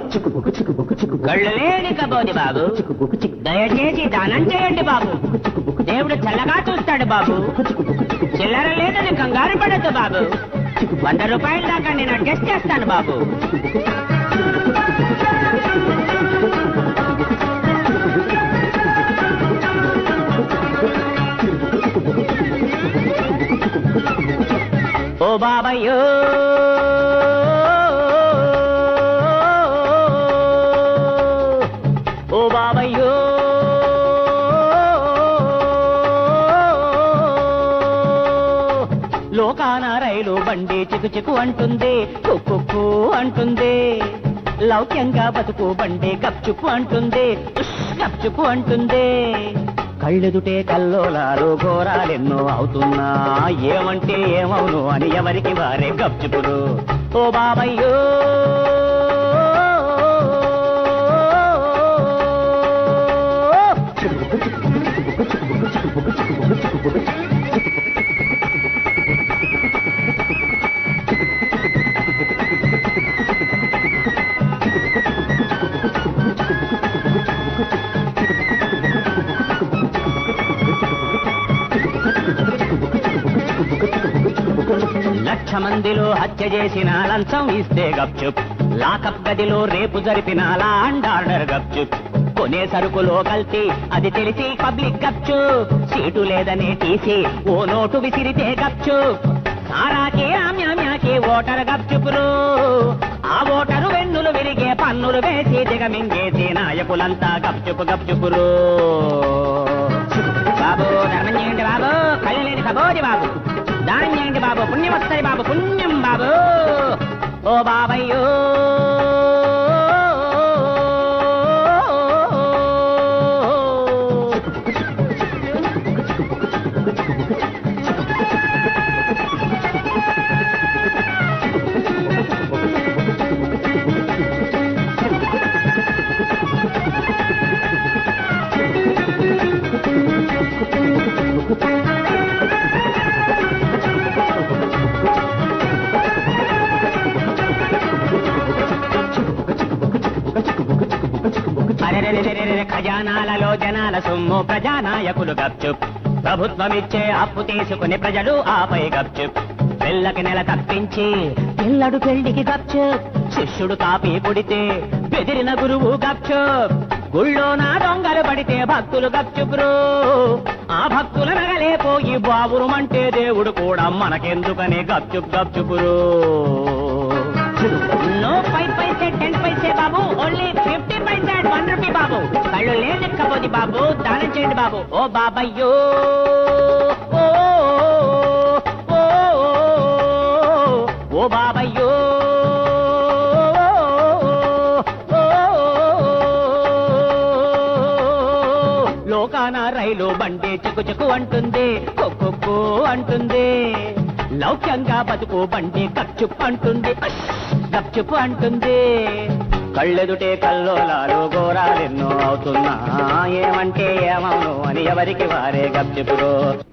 కళ్ళు లేని కబోది బాబు దయచేసి దానం చేయండి బాబు దేవుడు చల్లగా చూస్తాడు బాబు చిల్లర లేదని కంగారు పడద్దు బాబు వంద రూపాయల దాకా నేను అడ్జస్ట్ చేస్తాను బాబు ఓ బాబయ్యో ఓ బాబయ్యో లోకాన రైలు బండి చికు చికు అంటుంది కుక్కు అంటుంది లౌక్యంగా బతుకు బండి గప్చుప్పు అంటుంది ఉష్ గప్చుప్పు అంటుంది కళ్ళెదుటే కల్లోలాలు ఘోరాలెన్నో అవుతున్నా ఏమంటే ఏమవును అని ఎవరికి వారే గప్చుపులు ఓ బాబయ్యో లక్ష మందిలో హత్య చేసిన లంచం ఇస్తే గప్చుప్ లాకప్ గదిలో రేపు జరిపిన లాండ్ ఆర్డర్ గప్చుప్ కొనే సరుకులో కల్తీ అది తెలిసి పబ్లిక్ గప్చుప్ సీటు లేదనే తీసి ఓ నోటు విసిరితే గప్చుప్ సారాకి ఆమ్యామ్యాకి ఓటర్ గప్చుపురు ఆ ఓటరు వెన్నులు విరిగే పన్నులు వేసి దిగమింగేసి నాయకులంతా గప్చుపు గప్చుపురు బాబు ధర్మం చేయండి బాబు కళ్ళు లేని కబోది బాబు దానం చేయండి బాబు పుణ్యం వస్తుంది బాబు పుణ్యం బాబు ఓ బాబయ్యో అరెరెరెరెరెరె ఖజానాలలో జనాల సొమ్ము ప్రజానాయకులు గప్చుప్ ప్రభుత్వమిచ్చే అప్పు తీసుకుని ప్రజలు ఆపై గప్చుప్ పిల్లకి నెల తప్పించి పిల్లడు పెళ్లికి గప్చుప్ శిష్యుడు కాపీ కొడితే బెదిరిన గురువు గప్చుప్ గుళ్ళో నా దొంగలు పడితే భక్తులు గప్చుపురు ఆ భక్తుల నగలే పోయి బాబురుమంటే దేవుడు కూడా మనకెందుకని గప్చుప్ గప్చుపురు no five paise ten paise బాబు only fifty paise and one rupee బాబు కళ్ళు లేదెక్కబోది బాబు దానం చేయండి బాబు ఓ బాబయ్యో ఓ, ఓ, ఓ బాబయ్యో ఓ, లోకాన రైలు బండి చిక్కు చిక్కు అంటుంది కొక్కొక్కు అంటుంది లౌక్యంగా బతుకు బండి కచ్చుప్పు అంటుంది అష్ గప్చుప్పు అంటుంది కళ్ళెదుటే కల్లోలాలు ఘోరాలెన్నో అవుతున్నా ఏమంటే ఏమవును అని ఎవరికి వారే గప్చుపురు